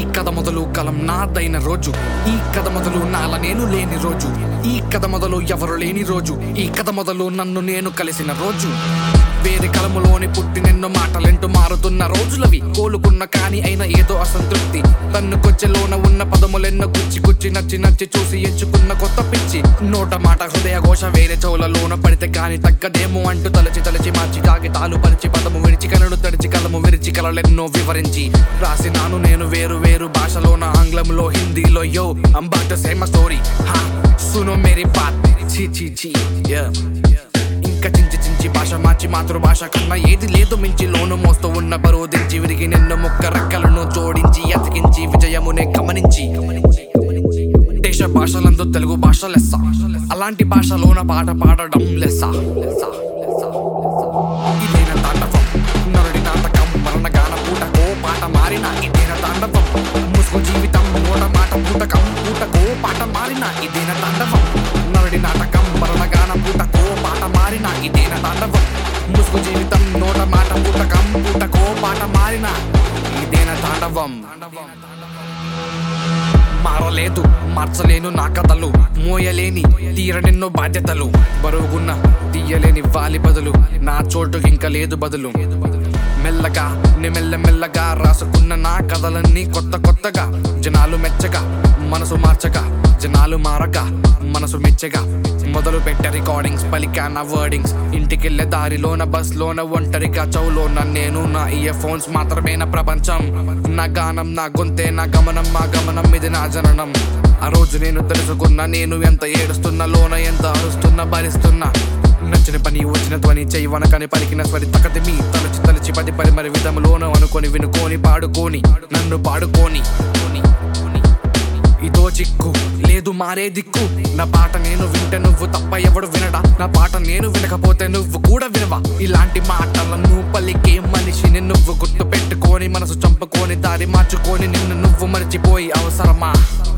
కథ మొదలు కలం నాదైన రోజు ఈ కథ మొదలు నాల నేను లేని రోజు ఈ కథ మొదలు ఎవరు లేని రోజు ఈ కథ మొదలు నన్ను నేను కలిసిన రోజు వేరే కలములోని పుట్టినెన్నో మాటలెంటూ మారుతున్న రోజులవి కోలుకున్న కాని అయిన ఏదో అసంతృప్తి తన్నుకొచ్చెలోన ఉన్న పదములెన్నో గుచ్చి గుచ్చి నచ్చి నచ్చి చూసి ఎంచుకున్న కొత్త పిచ్చి నోట మాట హృదయ ఘోష వేరే చోలలోన పడితే కాని తగ్గదేమో అంటూ తలచి తలచి మార్చి కాగితాలు పరిచి పదము విడిచి కలడు తడిచి కలము విరిచి కలలెన్నో వివరించి రాసినాను నేను వేరు వేరు భాషలోన ఆంగ్లంలో హిందీలో యో అంబాట సేమ స్టోరీ హా సునో మేరీ బాత్ ఛీ ఛీ ఛీ yeah. ఇంకా చించి చించి భాష మార్చి మాతృభాష కన్నా ఏది లేదు మించి లోను మోస్తూ ఉన్న బరువు దించి విరిగి నిన్ను ముక్క రెక్కలను జోడించి అతికించి విజయమునే గమనించి దేశ భాషలందు తెలుగు భాష లెస్స అలాంటి భాషలోన పాట పాడడం లెస్స ఇదేన తాండవం నరుడి నాటకం మరణ గాన పూటకో పాట మారిన ఇదేన తాండవం ముసుగు జీవితం నోట మాట పూటకం పూటకో పాట మారిన ఇదేన తాండవం నరుడి నాటకం మరణ గాన పూటకో పాట మారిన ఇదేన తాండవం ముసుగు జీవితం నోట మాట పూటకం పూటకో పాట మారిన ఇదేన తాండవం మారలేదు మార్చలేను నా కథలు మోయలేని తీరనెన్నో బాధ్యతలు బరువుగున్న తీయలేని వాలి బదులు నా చోటు ఇంకా లేదు బదులు మెల్లగా ని మెల్ల మెల్లగా రాసుకున్న నా కథలన్నీ కొత్త కొత్తగా జనాలు మెచ్చగా మనసు మార్చగా జనాలు మారగా మనసు మెచ్చగా మొదలు పెట్టే రికార్డింగ్స్ పలికా నా వర్డింగ్స్ ఇంటికెళ్ళే దారిలోన బస్ లోన ఒంటరిగా చౌలోన నేను నా ఇయర్ ఫోన్స్ మాత్రమే నా ప్రపంచం నా గానం నా గొంతే నా గమనం మా గమనం ఇది నా జననం ఆ రోజు నేను తెలుసుకున్నా నేను ఎంత ఏడుస్తున్నా లోన ఎంత అరుస్తున్నా భరిస్తున్నా నచ్చిన పని వచ్చిన ధ్వని చెయ్యి వనకని పలికిన స్వరి తకతి మీ తలచి తలచి పది పది మరి విధములోన అనుకొని వినుకొని పాడుకొని నన్ను పాడుకొని ఇదో చిక్కు లేదు మారే దిక్కు నా పాట నేను వింటే నువ్వు తప్ప ఎవడు వినడా నా పాట నేను వినకపోతే నువ్వు కూడా వినవా ఇలాంటి మాటలను పలికే మనిషిని నువ్వు గుర్తు పెట్టుకొని మనసు చంపుకొని దారి మార్చుకొని నిన్ను నువ్వు మర్చిపోయి అవసరమా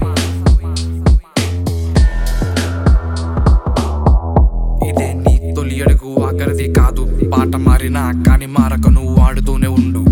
ఇదే నీ తొలి అడుగు ఆఖరిది కాదు పాట మారినా కాని మారక నువ్వు ఆడుతూనే ఉండు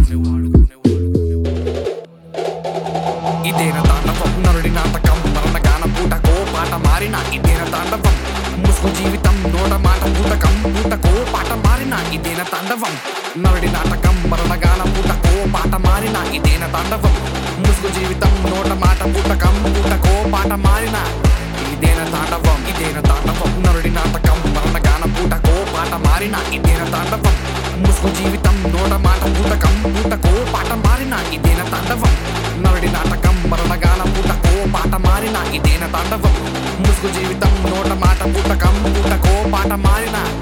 ఇదేన తాండవం నరుడి నాటకం మరణ గాన పూటకో పాట మారిన ఇదేన తాండవం ముసుగు జీవితం నోట మాట పూటకం పూటకో పాట మారిన ఇదేన తాండవం నరుడి నాటకం మరణ గాన పూటకో పాట మారిన ఇదేన తాండవం ముసుగు జీవితం నోట మాట పూటకం పూటకో పాట మారిన ఇదేన తాండవం ఇదేన తాండవం నరుడి నాటకం మరణ గాన పూటకో పాట మారిన ఇదేన తాండవం ముసుగు జీవితం నోట మాట పూటకం పూటకో పాట మారిన ఇదేన తాండవం నరుడి నాటకం మరణ గాన పూటకో పాట మారిన ఇదేన తాండవం ముసుగు జీవితం నోట మాట పూటకం పూటకో పాట మారిన